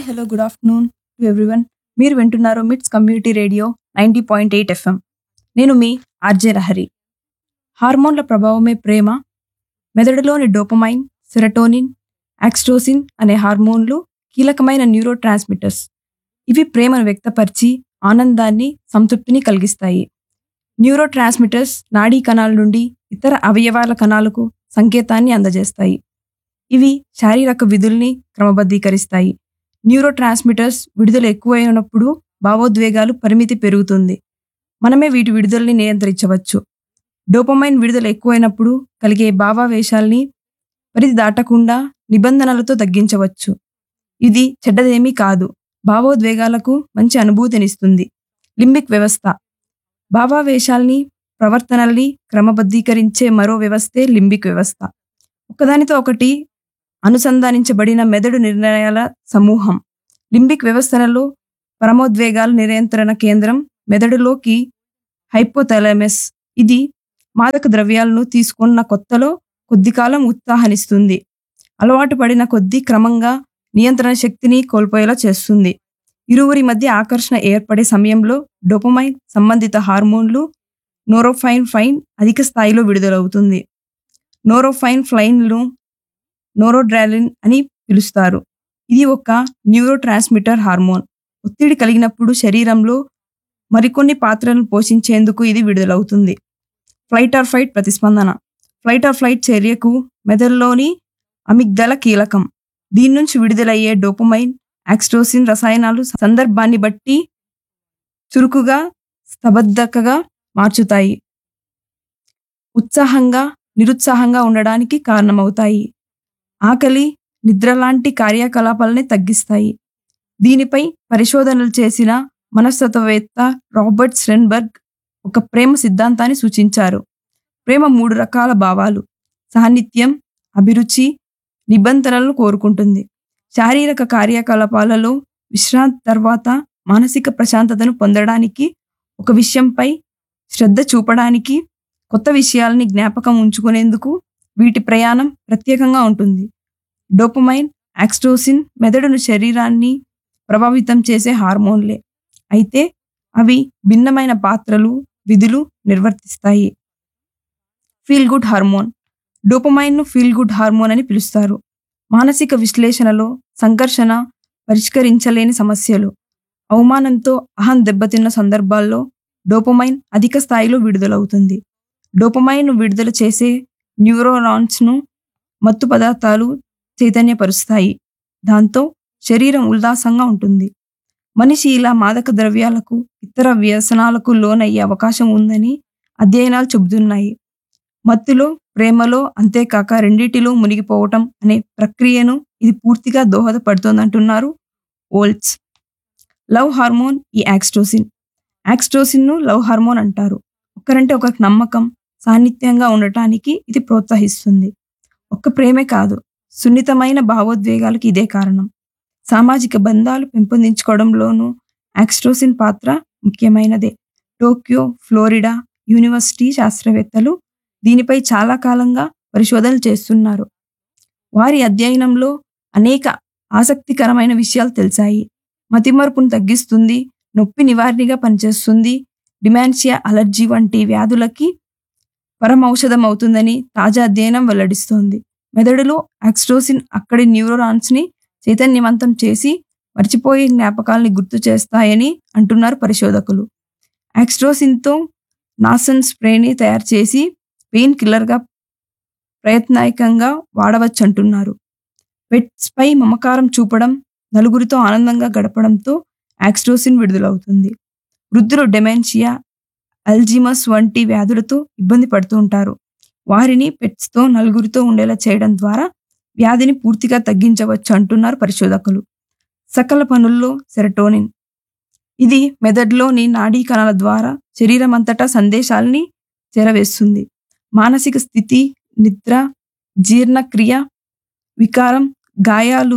hello good afternoon to everyone మీరు వింటున్నారు MITS community radio ninety point eight FM నేను మీ ఆర్జే లహరి హార్మోన్ల ప్రభావమే ప్రేమ మెదడులోని డోపమైన్ సెరటోనిన్ యాక్స్టోసిన్ అనే హార్మోన్లు కీలకమైన న్యూరో ట్రాన్స్మిటర్స్ ఇవి ప్రేమను వ్యక్తపరిచి ఆనందాన్ని సంతృప్తిని కలిగిస్తాయి న్యూరో ట్రాన్స్మిటర్స్ నాడీ కణాల నుండి ఇతర అవయవాల కణాలకు సంకేతాన్ని అందజేస్తాయి ఇవి శారీరక విధుల్ని క్రమబద్ధీకరిస్తాయి న్యూరో ట్రాన్స్మిటర్స్ విడుదల ఎక్కువైనప్పుడు భావోద్వేగాలు పరిమితి పెరుగుతుంది మనమే వీటి విడుదలని నియంత్రించవచ్చు డోపమైన్ విడుదల ఎక్కువైనప్పుడు కలిగే భావావేశాల్ని పరిధి దాటకుండా నిబంధనలతో తగ్గించవచ్చు ఇది చెడ్డదేమీ కాదు భావోద్వేగాలకు మంచి అనుభూతినిస్తుంది లింబిక్ వ్యవస్థ భావావేశాల్ని ప్రవర్తనల్ని క్రమబద్ధీకరించే మరో వ్యవస్థే లింబిక్ వ్యవస్థ ఒకదానితో ఒకటి అనుసంధానించబడిన మెదడు నిర్ణయాల సమూహం లింబిక్ వ్యవస్థలలో పరమోద్వేగాల నియంత్రణ కేంద్రం మెదడులోకి హైపోథాలమస్ ఇది మాదక ద్రవ్యాలను తీసుకున్న కొత్తలో కొద్ది కాలం ఉత్సాహనిస్తుంది అలవాటు పడిన కొద్దీ క్రమంగా నియంత్రణ శక్తిని కోల్పోయేలా చేస్తుంది ఇరువురి మధ్య ఆకర్షణ ఏర్పడే సమయంలో డోపమైన్ సంబంధిత హార్మోన్లు నోరోఫైన్ ఫైన్ అధిక స్థాయిలో విడుదలవుతుంది నోరోఫైన్ ఫ్లైన్లు నోరోడ్రాలిన్ అని పిలుస్తారు ఇది ఒక న్యూరో ట్రాన్స్మిటర్ హార్మోన్ ఒత్తిడి కలిగినప్పుడు శరీరంలో మరికొన్ని పాత్రలను పోషించేందుకు ఇది విడుదలవుతుంది ఫ్లైట్ ఆర్ ఫైట్ ప్రతిస్పందన ఫ్లైట్ ఆర్ ఫ్లైట్ చర్యకు మెదడులోని అమిగ్దల కీలకం దీని నుంచి విడుదలయ్యే డోపమైన్ యాక్స్టోసిన్ రసాయనాలు సందర్భాన్ని బట్టి చురుకుగా స్తబద్ధకగా మార్చుతాయి ఉత్సాహంగా నిరుత్సాహంగా ఉండడానికి కారణమవుతాయి ఆకలి నిద్ర లాంటి కార్యకలాపాలని తగ్గిస్తాయి దీనిపై పరిశోధనలు చేసిన మనస్తత్వవేత్త రాబర్ట్ స్రెన్బర్గ్ ఒక ప్రేమ సిద్ధాంతాన్ని సూచించారు ప్రేమ మూడు రకాల భావాలు సాన్నిధ్యం అభిరుచి నిబంధనలను కోరుకుంటుంది శారీరక కార్యకలాపాలలో విశ్రాంతి తర్వాత మానసిక ప్రశాంతతను పొందడానికి ఒక విషయంపై శ్రద్ధ చూపడానికి కొత్త విషయాలని జ్ఞాపకం ఉంచుకునేందుకు వీటి ప్రయాణం ప్రత్యేకంగా ఉంటుంది డోపమైన్ యాక్స్టోసిన్ మెదడును శరీరాన్ని ప్రభావితం చేసే హార్మోన్లే అయితే అవి భిన్నమైన పాత్రలు విధులు నిర్వర్తిస్తాయి ఫీల్ గుడ్ హార్మోన్ డోపమైన్ను ఫీల్ గుడ్ హార్మోన్ అని పిలుస్తారు మానసిక విశ్లేషణలో సంఘర్షణ పరిష్కరించలేని సమస్యలు అవమానంతో అహం దెబ్బతిన్న సందర్భాల్లో డోపమైన్ అధిక స్థాయిలో విడుదలవుతుంది డోపమైన్ విడుదల చేసే న్యూరోనాన్స్ను మత్తు పదార్థాలు చైతన్యపరుస్తాయి దాంతో శరీరం ఉల్లాసంగా ఉంటుంది మనిషి ఇలా మాదక ద్రవ్యాలకు ఇతర వ్యసనాలకు లోనయ్యే అవకాశం ఉందని అధ్యయనాలు చెబుతున్నాయి మత్తులో ప్రేమలో అంతేకాక రెండిటిలో మునిగిపోవటం అనే ప్రక్రియను ఇది పూర్తిగా దోహదపడుతోందంటున్నారు ఓల్ట్స్ లవ్ హార్మోన్ ఈ యాక్స్టోసిన్ యాక్స్టోసిన్ను లవ్ హార్మోన్ అంటారు ఒకరంటే ఒకరికి నమ్మకం సాన్నిధ్యంగా ఉండటానికి ఇది ప్రోత్సహిస్తుంది ఒక్క ప్రేమే కాదు సున్నితమైన భావోద్వేగాలకు ఇదే కారణం సామాజిక బంధాలు పెంపొందించుకోవడంలోనూ యాక్స్టోసిన్ పాత్ర ముఖ్యమైనదే టోక్యో ఫ్లోరిడా యూనివర్సిటీ శాస్త్రవేత్తలు దీనిపై చాలా కాలంగా పరిశోధనలు చేస్తున్నారు వారి అధ్యయనంలో అనేక ఆసక్తికరమైన విషయాలు తెలిసాయి మతిమరుపును తగ్గిస్తుంది నొప్పి నివారణగా పనిచేస్తుంది డిమాన్షియా అలర్జీ వంటి వ్యాధులకి పరమౌషధం అవుతుందని తాజా అధ్యయనం వెల్లడిస్తోంది మెదడులో యాక్స్టోసిన్ అక్కడి న్యూరోరాన్స్ని చైతన్యవంతం చేసి మర్చిపోయే జ్ఞాపకాల్ని గుర్తు చేస్తాయని అంటున్నారు పరిశోధకులు యాక్స్ట్రోసిన్తో నాసన్ స్ప్రేని తయారు చేసి పెయిన్ కిల్లర్గా ప్రయత్నాయకంగా వాడవచ్చు అంటున్నారు పెట్స్పై మమకారం చూపడం నలుగురితో ఆనందంగా గడపడంతో యాక్స్ట్రోసిన్ విడుదలవుతుంది వృద్ధులు డెమెన్షియా అల్జిమస్ వంటి వ్యాధులతో ఇబ్బంది పడుతూ ఉంటారు వారిని పెట్స్తో నలుగురితో ఉండేలా చేయడం ద్వారా వ్యాధిని పూర్తిగా తగ్గించవచ్చు అంటున్నారు పరిశోధకులు సకల పనుల్లో సెరటోనిన్ ఇది మెదడులోని నాడీ కణాల ద్వారా శరీరం అంతటా సందేశాలని చేరవేస్తుంది మానసిక స్థితి నిద్ర జీర్ణక్రియ వికారం గాయాలు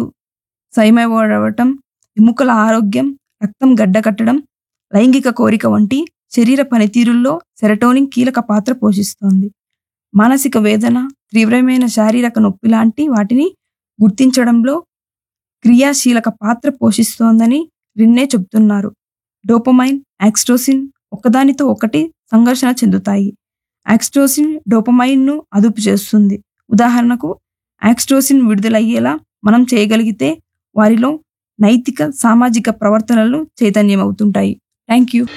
సైమవడవటం ఎముకల ఆరోగ్యం రక్తం గడ్డకట్టడం లైంగిక కోరిక వంటి శరీర పనితీరుల్లో సెరటోనిన్ కీలక పాత్ర పోషిస్తోంది మానసిక వేదన తీవ్రమైన శారీరక నొప్పి లాంటి వాటిని గుర్తించడంలో క్రియాశీలక పాత్ర పోషిస్తోందని రిన్నే చెబుతున్నారు డోపమైన్ యాక్స్టోసిన్ ఒకదానితో ఒకటి సంఘర్షణ చెందుతాయి యాక్స్టోసిన్ డోపమైన్ను అదుపు చేస్తుంది ఉదాహరణకు యాక్స్టోసిన్ విడుదలయ్యేలా మనం చేయగలిగితే వారిలో నైతిక సామాజిక ప్రవర్తనలు చైతన్యమవుతుంటాయి థ్యాంక్ యూ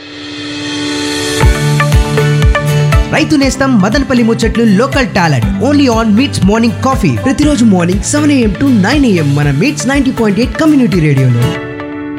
రైతు నేస్తం మదనపల్లి ముచ్చట్లు local talent only on MITS morning coffee ప్రతిరోజు morning seven AM to nine AM మన MITS ninety point eight community రేడియోలో